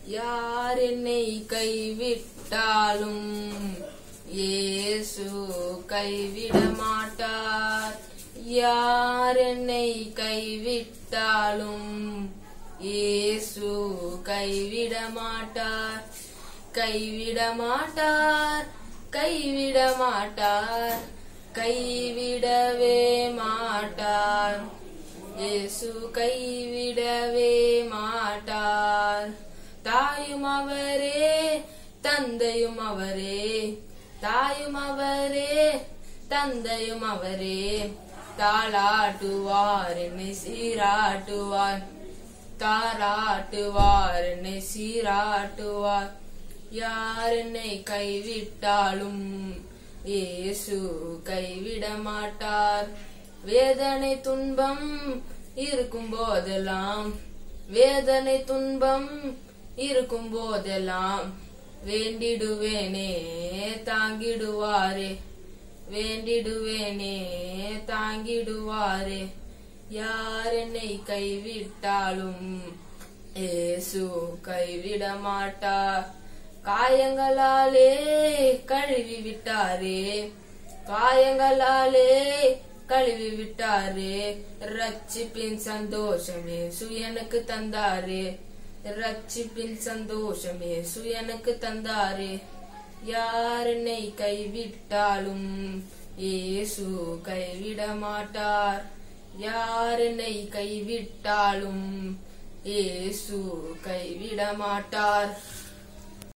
யார் என்னை கைவிட்டாலும் இயேசு கைவிட மாட்டார் யார் என்னை கைவிட்டாலும் இயேசு கைவிட மாட்டார் கைவிட மாட்டார் கைவிட மாட்டார் கைவிடவே மாட்டார் இயேசு கைவிடவே மாட்டார் தாயும் அவரே தந்தையும் அவரே தாயும் அவரே தந்தையும் அவரே தாளாட்டுவார் என்னை சீராட்டுவார் தாராட்டுவார் என்னை சீராட்டுவார் யார் என்னை கைவிட்டாலும் இயேசு கைவிட மாட்டார் வேதனை துன்பம் இருக்கும் போதெல்லாம் வேதனை துன்பம் இருக்கும் போதெல்லாம் வேண்டிடுவேனே தாங்கிடுவாரே வேண்டிடுவேனே தாங்கிடுவாரே யார் என்னை கைவிட்டாலும் ஏசு கைவிட மாட்டார் காயங்களாலே கழுவி விட்டாரே காயங்களாலே கழுவி விட்டாரே ரட்சிப்பின் சந்தோஷம் ஏசு எனக்கு தந்தாரே ரட்சிப்பின் சந்தோஷம் ஏசு எனக்கு தந்தாரே யார் என்னை கைவிட்டாலும் இயேசு கைவிட மாட்டார் யார் என்னை கைவிட்டாலும் இயேசு கைவிட மாட்டார்